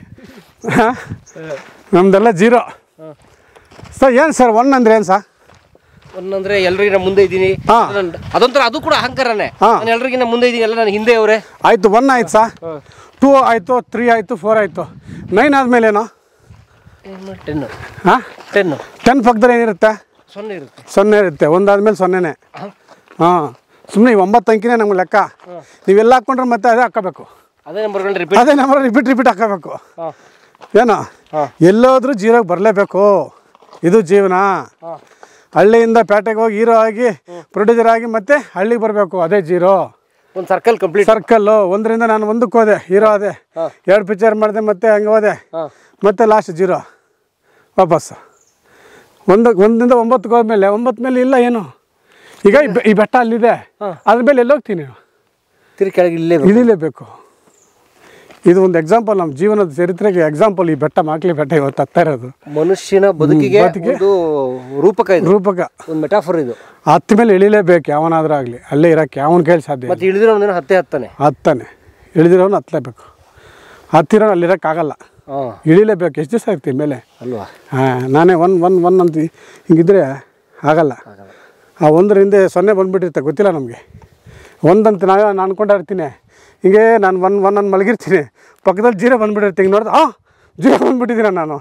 ನಮ್ದೆಲ್ಲ ಜೀರೋ ಸರ್ ಏನು ಸರ್ ಒನ್ ಅಂದ್ರೆ ಏನು ಸರ್ ಒಂದಂದ್ರೆ ಎಲ್ರಿಗಿನ ಮುಂದೆ ಇದ್ದೀನಿ ಹಾ. ಅದೊಂದ್- ಅದೊಂಥರ ಅದು ಕೂಡ ಅಹಂಕಾರನೇ ಹಾ. ನಾನು ಎಲ್ರಿಗಿನ ಮುಂದೆ ಇದ್ದೀನಿ ಎಲ್ಲ ನಾನು ಹಿಂದೆ ಅವರೇ ಆಯಿತು ಒನ್ ಆಯ್ತು ಸಾ ಟೂ ಆಯಿತು ತ್ರೀ ಆಯಿತು ಫೋರ್ ಆಯಿತು ನೈನ್ ಆದಮೇಲೇನು ಟೆನ್ ಹಾಂ ಟೆನ್ ಟೆನ್ ಪಕ್ಕದಲ್ಲಿ ಏನಿರುತ್ತೆ ಸೊನ್ನೆ ಇರುತ್ತೆ ಸೊನ್ನೆ ಇರುತ್ತೆ ಒಂದಾದ್ಮೇಲೆ ಸೊನ್ನೆನೇ ಹಾಂ ಸುಮ್ಮನೆ ಈ ಒಂಬತ್ತು ಅಂಕಿನೇ ನಮ್ಗೆ ಲೆಕ್ಕ ನೀವೆಲ್ಲ ಹಾಕ್ಕೊಂಡ್ರೆ ಮತ್ತೆ ಅದೇ ಹಾಕೋಬೇಕು ಅದೇ ನಂಬರ್ಗಳನ್ನ ರಿಪೀಟ್ ಅದೇ ನಂಬರ್ ರಿಪೀಟ್ ರಿಪೀಟ್ ಹಾಕೋಬೇಕು ಹಾಂ ಏನೋ ಎಲ್ಲೋದ್ರೂ ಜೀರೋಗೆ ಬರಲೇಬೇಕು ಇದು ಜೀವನ ಹಳ್ಳಿಯಿಂದ ಪೇಟೆಗೆ ಹೋಗಿ ಹೀರೋ ಆಗಿ ಪ್ರೊಡ್ಯೂಸರ್ ಆಗಿ ಮತ್ತೆ ಹಳ್ಳಿಗೆ ಬರಬೇಕು ಅದೇ ಜೀರೋ ಒಂದು ಸರ್ಕಲ್ ಕಂಪ್ಲೀಟ್ ಸರ್ಕಲ್ಲು ಒಂದರಿಂದ ನಾನು ಒಂದಕ್ಕೆ ಹೋದೆ ಹೀರೋ ಆದೆ ಎರಡು ಪಿಕ್ಚರ್ ಮಾಡಿದೆ ಮತ್ತೆ ಹಂಗೆ ಹೋದೆ ಹಾಂ ಮತ್ತೆ ಲಾಸ್ಟ್ ಜೀರೋ ವಾಪಸ್ ಒಂದು ಒಂದರಿಂದ ಒಂಬತ್ತಕ್ಕೆ ಹೋದ್ಮೇಲೆ ಒಂಬತ್ತು ಮೇಲೆ ಇಲ್ಲ ಏನು ಈಗ ಈ ಬೆ- ಈ ಬೆಟ್ಟ ಅಲ್ಲಿದೆ ಅದ್ರ ಮೇಲೆ ಎಲ್ಲೋಗ್ತೀನಿ ತಿರುಗಿ ಕೆಳಗೆ ಇಲ್ಲೇ ಇಳಿಲೇಬೇಕು ಇದು ಒಂದು ಎಕ್ಸಾಂಪಲ್ ನಮ್ಮ ಜೀವನದ ಚರಿತ್ರೆಗೆ ಎಕ್ಸಾಂಪಲ್ ಈ ಬೆಟ್ಟ ಮಾಕ್ಲಿ ಬೆಟ್ಟ ಇವತ್ತು ಹತ್ತಾ ಇರೋದು ಮನುಷ್ಯನ ಬದುಕಿಗೆ ಒಂದು ರೂಪಕ ಇದು ರೂಪಕ ಒಂದು ಮೆಟಾಫರ್ ಇದು ಹತ್ತ ಮೇಲೆ ಇಳಿಲೇಬೇಕು ಯಾವನಾದ್ರೂ ಆಗಲಿ ಅಲ್ಲೇ ಇರೋಕ್ಕೆ ಯಾವನ ಕೈಲಿ ಸಾಧ್ಯ ಇಲ್ಲ. ಮತ್ತೆ ಇಳಿದಿರೋ ಒಂದಿನ ಹತ್ತೆ ಹತ್ತಾನೆ ಹತ್ತಾನೆ ಇಳಿದಿರೋನು ಹತ್ತಲೇಬೇಕು ಹತ್ತಿರೋ ಅಲ್ಲಿ ಇರೋಕ್ಕಾಗಲ್ಲ ಹಾಂ ಇಳಿಲೇಬೇಕು ಎಷ್ಟು ದಿವಸ ಇರ್ತೀವಿ ಮೇಲೆ ಅಲ್ವಾ ಹಾಂ ನಾನೇ ಒನ್ ಒನ್ ಒನ್ ಅಂತ ಹಿಂಗಿದ್ರೆ ಆಗಲ್ಲ ಆ ಒಂದರ ಹಿಂದೆ ಸೊನ್ನೆ ಬಂದುಬಿಟ್ಟಿರುತ್ತೆ ಗೊತ್ತಿಲ್ಲ ನಮಗೆ ಒಂದಂತ ನಾವೇ ನಾನು ಅನ್ಕೊಂಡೇ ಇರ್ತೀನಿ ಹಿಂಗೆ ನಾನು ಒನ್ ಒನ್ ನಾನು ಮಲಗಿರ್ತೀನಿ ಪಕ್ಕದಲ್ಲಿ ಜೀರೋ ಬಂದುಬಿಟ್ಟಿರ್ತೀನಿ ಹಿಂಗೆ ನೋಡಿದ್ರೆ ಆ ಜೀರೋ ಬಂದುಬಿಟ್ಟಿದ್ದೀನ ನಾನು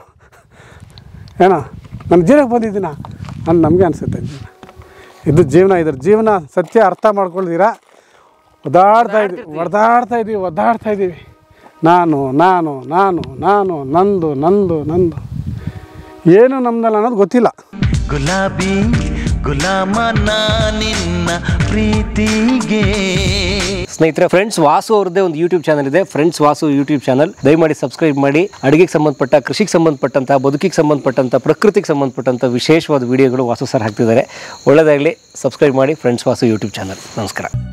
ಏನೋ ನಾನು ಜೀರೋಗೆ ಬಂದಿದ್ದೀನ ಅಂತ ನಮಗೆ ಅನಿಸುತ್ತೆ ಜೀವನ ಇದು ಜೀವನ ಇದ್ರ ಜೀವನ ಸತ್ಯ ಅರ್ಥ ಮಾಡ್ಕೊಳ್ತೀರಾ ಒದಾಡ್ತಾ ಇದ್ದೀವಿ ಒದಾಡ್ತಾ ಇದ್ದೀವಿ ಒದ್ದಾಡ್ತಾ ಇದ್ದೀವಿ ನಾನು ನಾನು ನಾನು ನಾನು ನಂದು ನಂದು ನಂದು ಏನು ನಮ್ದಲ್ಲ ಅನ್ನೋದು ಗೊತ್ತಿಲ್ಲ ಗುಲಾಬಿ ಗುಲಾಮ ನಾ ನಿನ್ನ ಪ್ರೀತಿಗೆ ಸ್ನೇಹಿತರೆ ಫ್ರೆಂಡ್ಸ್ ವಾಸು ಅವ್ರದ್ದೇ ಒಂದು ಯೂಟ್ಯೂಬ್ ಚಾನಲ್ ಇದೆ ಫ್ರೆಂಡ್ಸ್ ವಾಸು ಯೂಟ್ಯೂಬ್ ಚಾನಲ್ ದಯಮಾಡಿ ಸಬ್ಸ್ಕ್ರೈಬ್ ಮಾಡಿ ಅಡುಗೆಗೆ ಸಂಬಂಧಪಟ್ಟ ಕೃಷಿಗೆ ಸಂಬಂಧಪಟ್ಟಂಥ ಬದುಕಿಗೆ ಸಂಬಂಧಪಟ್ಟಂಥ ಪ್ರಕೃತಿಗೆ ಸಂಬಂಧಪಟ್ಟಂಥ ವಿಶೇಷವಾದ ವಿಡಿಯೋಗಳು ವಾಸು ಸರ್ ಹಾಕ್ತಿದ್ದಾರೆ ಒಳ್ಳೆಯದಾಗಲಿ ಸಬ್ಸ್ಕ್ರೈಬ್ ಮಾಡಿ ಫ್ರೆಂಡ್ಸ್ ವಾಸು ಯೂಟ್ಯೂಬ್ ಚಾನಲ್ ನಮಸ್ಕಾರ